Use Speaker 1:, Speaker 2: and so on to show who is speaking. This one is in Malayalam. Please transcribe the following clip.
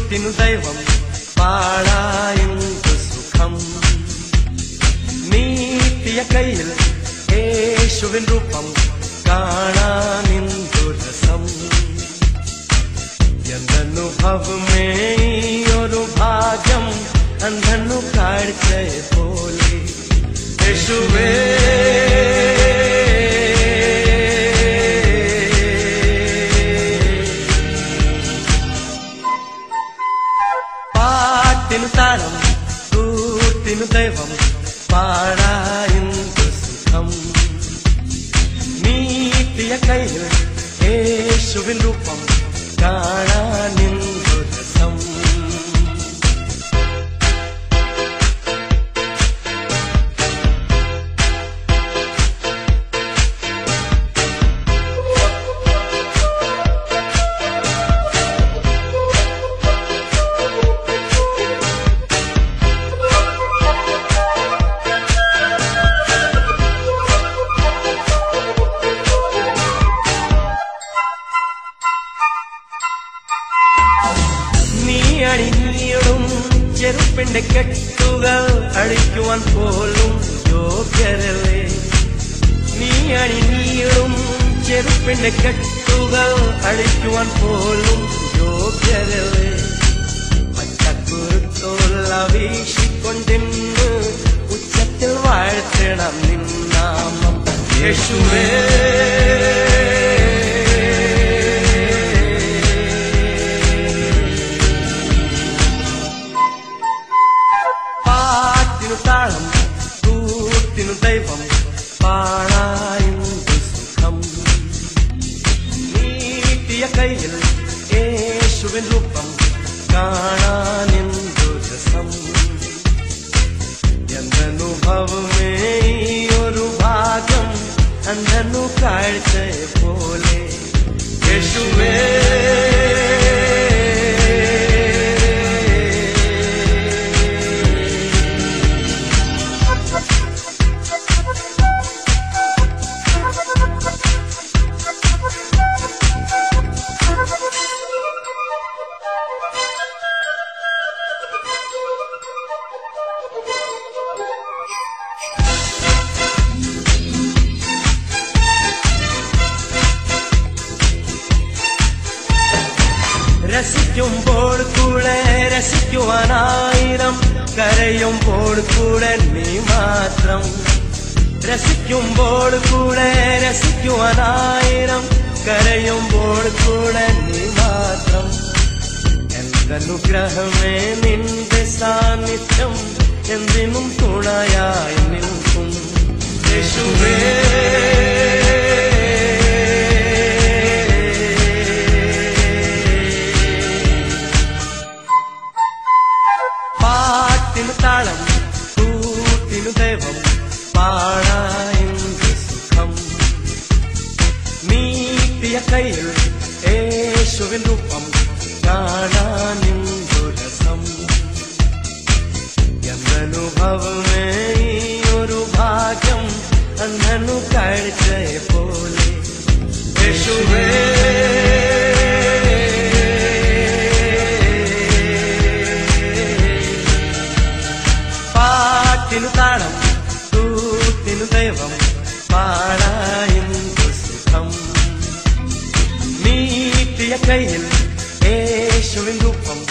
Speaker 1: കൂട്ടിനു ദൈവം പാടായെന്തു സുഖം നീട്ടിയ കയ്യിൽ യേശുവിൻ രൂപം കാണാനെന്തു രസം എന്തനുഭവമേ ഈ ഒരു ഭാഗ്യം അന്ധനു കാഴ്ചയെ പോലെ യേശുവേ പാട്ടിനു താളം കൂട്ടിനു ദൈവം പാടായെന്തു സുഖം നീട്ടിയ കയ്യിൽ യേശുവിൻ രൂപം കാണാനെന്തു രസം നീ അണിഞ്ഞിടും ചെറുപ്പിന്റെ കെട്ടുകൾ അഴിക്കുവാൻ പോലും യോഗ്യരല്ലേ നീ അണിഞ്ഞിടും ചെറുപ്പിന്റെ കെട്ടുകൾ അഴിക്കുവാൻ പോലും യോഗ്യരല്ലേ പച്ചക്കുരുത്തോല വീശിക്കൊണ്ടിന്ന് ഉച്ചത്തിൽ വാഴ്ത്തണം നിന്നാമം യേശുവേ പാട്ടിനു താളം കൂട്ടിനു ദൈവം പാടായെന്തു സുഖം നീട്ടിയ കയ്യിൽ യേശുവിൻ രൂപം കാണാനെന്തു രസം എന്തനുഭവമേ ഈ ഒരു ഭാഗം അന്ധനു കാഴ്ചയെ പോലെ യേശുവേ രസിക്കുമ്പോൾ കൂടെ രസിക്കുവാനായിരം കരയുമ്പോൾ കൂടെ നീ മാത്രം രസിക്കുമ്പോൾ കൂടെ രസിക്കുവാനായിരം കരയുമ്പോൾ കൂടെ നീ മാത്രം എന്തനുഗ്രഹമേ നിന്റെ സാന്നിധ്യം എന്തിനും തുണയായി നിൽക്കും യേശുവേ പാട്ടിനു താളം കൂട്ടിനു ദൈവം പാടായെന്തു സുഖം നീട്ടിയ കയ്യിൽ യേശുവിൻ രൂപം കാണാനെന്തു രസം എന്തനുഭവമേ ഈ ഒരു ഭാഗ്യം അന്ധനു കാഴ്ചയെ പോലെ യേശുവേ പാട്ടിനു താളം കൂട്ടിനു ദൈവം പാടായെന്തു സുഖം നീട്ടിയ കയ്യിൽ യേശുവിൻ രൂപം